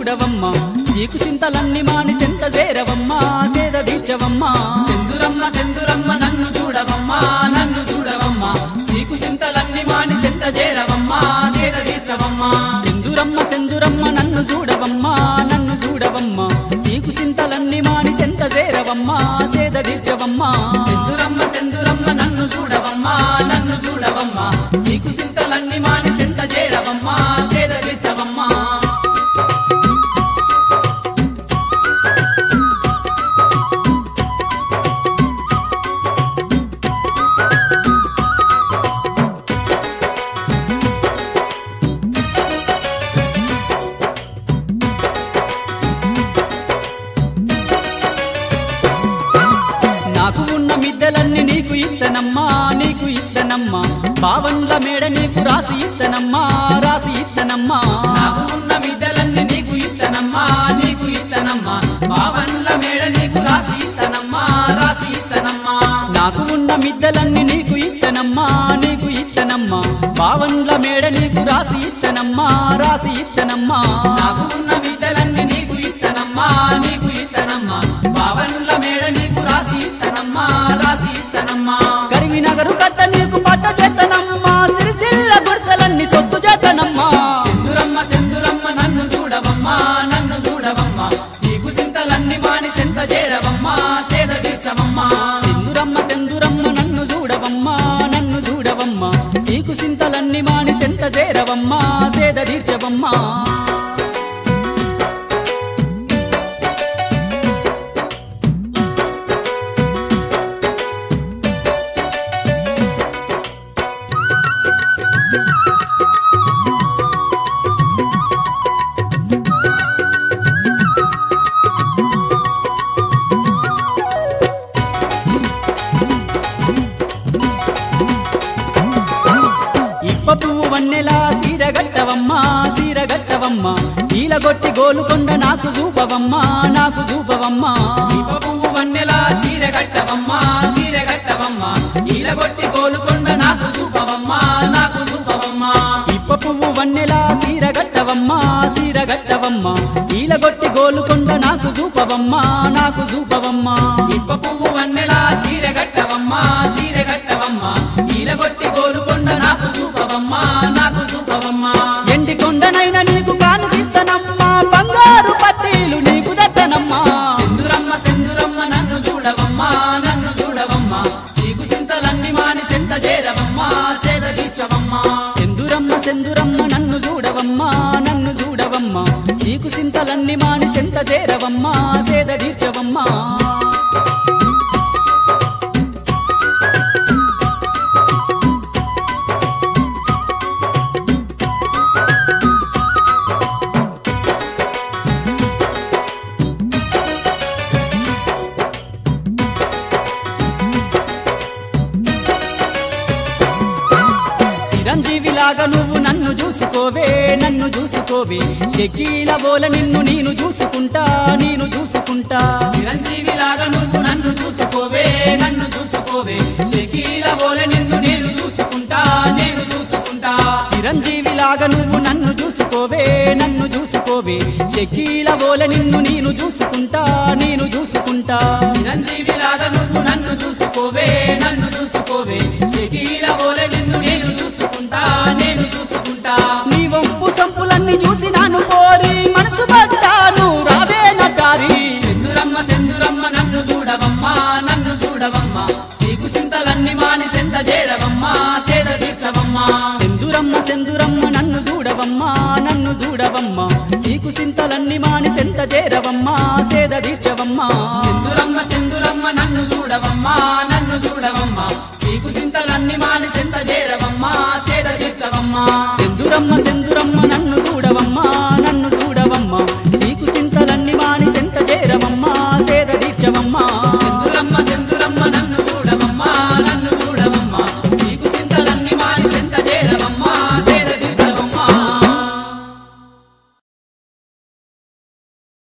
చూడవమ్మా నీకు చింతలన్నీ మాని సెంత చేరవమ్మా సేద తీర్చవమ్మా సెందురమ్మ సెందురమ్మ నన్ను చూడవమ్మా నన్ను చూడవమ్మా సీకు సింతలన్నీ మాని సెంత చేరవమ్మా సేద తీర్చవమ్మా సెందురమ్మ సెందురమ్మ నన్ను చూడవమ్మా నన్ను చూడవమ్మా నీకు చింతలన్నీ మాని సెంత చేరవమ్మా సేద తీర్చవమ్మా సెందురమ్మ సెందురమ్మ నన్ను చూడవమ్మా నన్ను చూడవమ్మా సీకు సింతలన్నీ మాని సెంత చేరవమ్మా సేద తీర్చవమ్మా నాకు ఉన్న మిద్దెలన్నీ నీకు ఇత్తనమ్మా నీకు ఇత్తనమ్మా బావన్ల మేడ నీకు రాసి ఇత్తనమ్మా రాసి ఇత్తనమ్మా నాకు ఉన్న విద్యలన్నీ నీకు ఇత్తనమ్మా నీకు ఇత్తనమ్మా బావన్ల మేడ నీకు రాసి ఇత్తనమ్మా రాసి ఇత్తనమ్మా నాకు ఉన్న మిద్దెలన్నీ నీకు ఇత్తనమ్మా నీకు ఇత్తనమ్మా బావన్ల మేడ నీకు రాసి ఇత్తనమ్మా రాసి ఇత్తనమ్మా నాకు ఉన్న విద్యలన్నీ నీకు ఇత్తనమ్మా నీకు ఇత్తనమ్మా బావన్ల మేడ నీకు రాసి ఇత్తనమ్మా రాసి ఇత్తనమ్మా కరివినగరు కట్ట నీకు పట్ట చేతనమ్మా సిరిసిల్ల గుడిసెలన్నీ సొత్తు చేతనమ్మా సెందురమ్మ సెందురమ్మ నన్ను చూడవమ్మా నన్ను చూడవమ్మా సీకు సింతలన్నీ మాని సెంత చేరవమ్మా సేద తీర్చవమ్మా సెందురమ్మ సెందురమ్మ నన్ను చూడవమ్మా నన్ను చూడవమ్మా సీకు సింతలన్నీ మాని సెంత చేరవమ్మా సేద తీర్చవమ్మా ఇప్ప పువ్వు వన్నెలా సీరగట్టవమ్మా సీరగట్టవమ్మా ఈలగొట్టి గోలుకొండ నాకు చూపవమ్మా నాకు చూపవమ్మా దీప పువ్వు వన్నెలా సీర కట్టవమ్మా సీర కట్టవమ్మా ఈలగొట్టి కోలుకొండ నాకు చూపవమ్మా నాకు చూపవమ్మా ఇప్ప పువ్వు వన్నెలా సీరగట్టవమ్మా సీరగట్టవమ్మా ఈలగొట్టి గోలుకొండ నాకు చూపవమ్మా నాకు చూపవమ్మా ఇప్ప పువ్వు వన్నెలా సీర కట్టవమ్మా సీర కట్టవమ్మా ఈలగొట్టి కోలుకొండ నాకు చూపవమ్మా నాకు చూపవమ్మా ఎండి కొండనైనా నీకు కానుకిస్తానమ్మా బంగారు పట్టీలు నీకు దత్తనమ్మా సెందురమ్మ సెందురమ్మ నన్ను చూడవమ్మా నన్ను చూడవమ్మా సీకు సింతలన్నీ మాని సెంత చేరవమ్మా సేద తీర్చవమ్మా సెందురమ్మ సెందురమ్మ నన్ను చూడవమ్మా నన్ను చూడవమ్మా చీకు సింతలన్నీ మాని సెంత చేరవమ్మా సేద తీర్చవమ్మా చిరంజీవిలాగా నువ్వు నన్ను చూసుకోవే నన్ను చూసుకోవే షకీల బోల నిన్ను నేను చూసుకుంటా నేను చూసుకుంటా చిరంజీవిలాగా నువ్వు నన్ను చూసుకోవే నన్ను చూసుకోవే షకీల బోలె నిన్ను నేను చూసుకుంటా నేను చూసుకుంటా చిరంజీవిలాగా నువ్వు నన్ను చూసుకోవే నన్ను చూసుకోవే షకీల బోల నిన్ను నేను చూసుకుంటా నేను చూసుకుంటా చిరంజీవిలాగా నువ్వు నన్ను చూసుకోవే నన్ను చూసుకోవే షకీల బోలె నిన్ను నేను చూసుకుంటా నేను చూసుకుంటా నీ వంపు సంపులన్నీ చూసి నాను కోరి మనసు పడ్డాను రావే నటారి సెందురమ్మ సెందురమ్మ నన్ను చూడవమ్మా నన్ను చూడవమ్మా సీకు సింతలన్నీ మాని సెంత చేరవమ్మా సేద తీర్చవమ్మా సెందురమ్మ సెందురమ్మ నన్ను చూడవమ్మా నన్ను చూడవమ్మా చీకు సింతలన్నీ మాని సెంత చేరవమ్మా సేద తీర్చవమ్మా సెందురమ్మ సెందురమ్మ నన్ను చూడవమ్మా నన్ను చూడవమ్మా సీకు సింతలన్నీ మాని సెంత చేరవమ్మా సేద తీర్చవమ్మా సెందురమ్మ సెందురమ్మ నన్ను చూడవమ్మా నన్ను చూడవమ్మా చీకు సింతలన్నీ మాని సెంత చేరవమ్మా సేద తీర్చవమ్మా